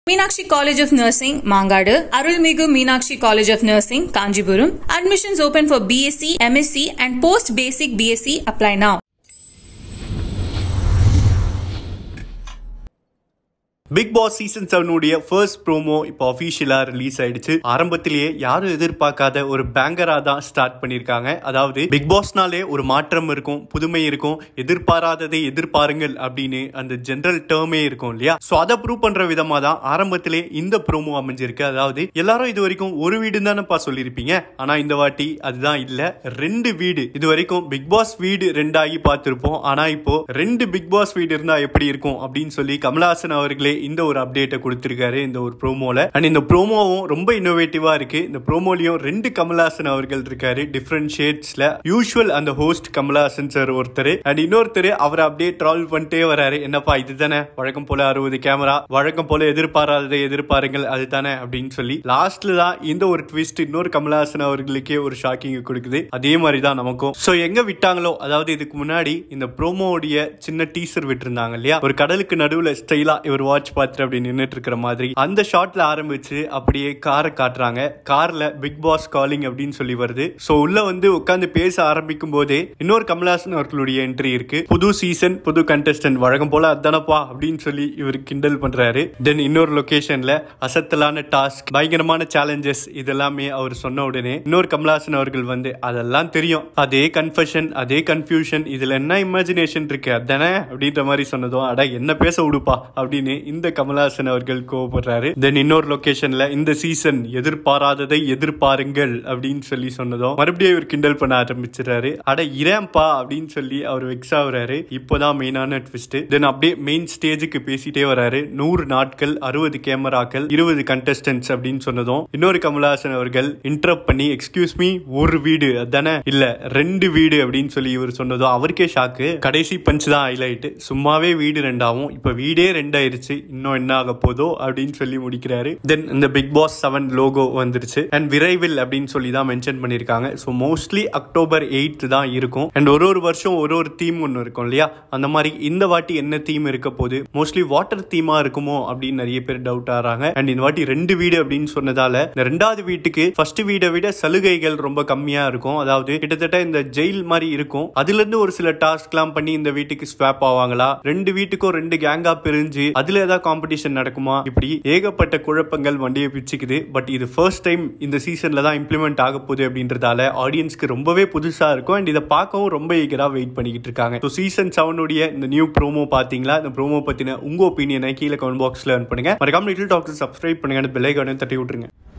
Meenakshi College of Nursing, Mangadu, Arulmigu Meenakshi College of Nursing, Kanjipuram. Admissions open for BSc, MSc and post basic BSc. Apply now. Bigg Boss season செவனுடைய first promo இப்போ அஃபீஷியலாக release ஆயிடுச்சு ஆரம்பத்திலேயே யாரும் எதிர்பார்க்காத ஒரு பேங்கரா தான் start பண்ணியிருக்காங்க அதாவது பிக் பாஸ்னாலே ஒரு மாற்றம் இருக்கும் புதுமை இருக்கும் எதிர்பாராததை எதிர்பாருங்கள் அப்படின்னு அந்த ஜென்ரல் டேர்மே இருக்கும் இல்லையா ஸோ அதை ப்ரூவ் பண்ற விதமா தான் ஆரம்பத்திலே இந்த ப்ரோமோ அமைஞ்சிருக்கு அதாவது எல்லாரும் இது வரைக்கும் ஒரு வீடு தானேப்பா சொல்லியிருப்பீங்க ஆனா இந்த வாட்டி அதுதான் இல்ல ரெண்டு வீடு இது வரைக்கும் பிக் பாஸ் வீடு ரெண்டாகி பார்த்திருப்போம் ஆனா இப்போ ரெண்டு பிக் பாஸ் வீடு இருந்தா எப்படி இருக்கும் அப்படின்னு சொல்லி கமலஹாசன் அவர்களே இந்த ஒரு அப்டேட்டை கொடுத்திருக்காரு இந்த ஒரு ப்ரோமோல அண்ட் இந்த ப்ரோமோவும் ரொம்ப இன்னோவேட்டிவா இருக்கு இந்த ப்ரோமோலயும் ரெண்டு கமலஹாசன் அவர்கள் இருக்காரு டிஃப்ரெண்ட் ஷேட்ஸ்ல யூஸ்வல் அந்த ஹோஸ்ட் கமலஹாசன் சார் ஒருத்தர் அண்ட் இன்னொருத்தர் அவரை அப்படியே ட்ராவல் பண்ணிட்டே வராரு என்னப்பா இதுதானே வழக்கம் போல அறுபது கேமரா வழக்கம் போல எதிர்பாராததை எதிர்பாருங்கள் அதுதானே அப்படின்னு சொல்லி லாஸ்ட்ல தான் இந்த ஒரு ட்விஸ்ட் இன்னொரு கமலஹாசன் அவர்களுக்கே ஒரு ஷாக்கிங் கொடுக்குது அதே மாதிரி தான் நமக்கும் ஸோ எங்க விட்டாங்களோ அதாவது இதுக்கு முன்னாடி இந்த ப்ரோமோடைய சின்ன டீசர் விட்டுருந்தாங்க இல்லையா ஒரு கடலுக்கு நடுவுல ஸ்டைலா இவர் வாட்ச் பார்த்துட்டு அப்படி நின்னுட்டு இருக்கிற மாதிரி அந்த ஷாட்ல ஆரம்பிச்சு அப்படியே காரை காட்டுறாங்க கார்ல பிக் பாஸ் காலிங் அப்படின்னு சொல்லி வருது ஸோ உள்ள வந்து உட்காந்து பேச ஆரம்பிக்கும் போதே இன்னொரு கமலஹாசன் அவர்களுடைய என்ட்ரி இருக்கு புது சீசன் புது கண்டஸ்டன்ட் வழக்கம் போல அதானப்பா அப்படின்னு சொல்லி இவர் கிண்டல் பண்றாரு தென் இன்னொரு லொகேஷன்ல அசத்தலான டாஸ்க் பயங்கரமான சேலஞ்சஸ் இதெல்லாமே அவர் சொன்ன உடனே இன்னொரு கமலஹாசன் அவர்கள் வந்து அதெல்லாம் தெரியும் அதே கன்ஃபஷன் அதே கன்ஃபியூஷன் இதுல என்ன இமேஜினேஷன் இருக்கு அதானே அப்படின்ற மாதிரி சொன்னதும் அட என்ன பேச விடுப்பா அப்படின்னு இந்த கமலஹாசன் அவர்கள் கோவப்படுறாரு தென் இன்னொரு லொகேஷன்ல இந்த சீசன் எதிர்பாராததை எதிர்பாருங்கள் அப்படின்னு சொல்லி சொன்னதும் மறுபடியும் இவர் கிண்டல் பண்ண ஆரம்பிச்சிடறாரு அட இரேம்பா அப்படின்னு சொல்லி அவர் வெக்ஸ் ஆகுறாரு இப்போதான் மெயினான ட்விஸ்ட் தென் அப்படியே மெயின் ஸ்டேஜுக்கு பேசிட்டே வராரு நூறு நாட்கள் அறுபது கேமராக்கள் இருபது கண்டஸ்டன்ஸ் அப்படின்னு சொன்னதும் இன்னொரு கமலஹாசன் அவர்கள் இன்டரப்ட் பண்ணி எக்ஸ்கியூஸ் மீ ஒரு வீடு அதானே இல்ல ரெண்டு வீடு அப்படின்னு சொல்லி இவர் சொன்னதும் அவருக்கே ஷாக்கு கடைசி பஞ்ச் தான் ஹைலைட் சும்மாவே வீடு ரெண்டாவும் இப்ப வீடே ரெண்டாயிருச்சு இன்னும் என்ன ஆக போதோ அப்படின்னு சொல்லி முடிக்கிறாரு தென் இந்த பிக் பாஸ் செவன் லோகோ வந்துருச்சு அண்ட் விரைவில் அப்படின்னு சொல்லி தான் மென்ஷன் பண்ணிருக்காங்க ஸோ மோஸ்ட்லி அக்டோபர் எயித் தான் இருக்கும் அண்ட் ஒரு ஒரு வருஷம் ஒரு ஒரு தீம் ஒன்று இருக்கும் இல்லையா அந்த மாதிரி இந்த வாட்டி என்ன தீம் இருக்க போகுது மோஸ்ட்லி வாட்டர் தீமா இருக்குமோ அப்படின்னு நிறைய பேர் டவுட் ஆறாங்க அண்ட் இந்த வாட்டி ரெண்டு வீடு அப்படின்னு சொன்னதால இந்த ரெண்டாவது வீட்டுக்கு ஃபர்ஸ்ட் வீடை விட சலுகைகள் ரொம்ப கம்மியா இருக்கும் அதாவது கிட்டத்தட்ட இந்த ஜெயில் மாதிரி இருக்கும் அதுல இருந்து ஒரு சில டாஸ்க் எல்லாம் பண்ணி இந்த வீட்டுக்கு ஸ்வாப் ஆவாங்களா ரெண்டு வீட்டுக்கும் ரெண்டு கேங்கா பிரிஞ்சு அதுல ஏதாவது காம்படிஷன் நடக்குமா இப்படி ஏகப்பட்ட குழப்பங்கள் வண்டியை பிச்சுக்குது பட் இது ஃபர்ஸ்ட் டைம் இந்த சீசன்ல தான் இம்ப்ளிமெண்ட் ஆக போகுது அப்படின்றதால ஆடியன்ஸ்க்கு ரொம்பவே புதுசா இருக்கும் அண்ட் இதை பார்க்கவும் ரொம்ப ஈகரா வெயிட் பண்ணிக்கிட்டு இருக்காங்க ஸோ சீசன் செவனுடைய இந்த நியூ ப்ரோமோ பாத்தீங்களா இந்த ப்ரோமோ பத்தின உங்க ஒப்பீனியனை கீழே கமெண்ட் பாக்ஸ்ல பண்ணுங்க மறக்காம லிட்டில் டாக்டர் சப்ஸ்கிரைப் பண்ணுங்க பெல் ஐக்கானையும் தட்டி விட்டுருங்க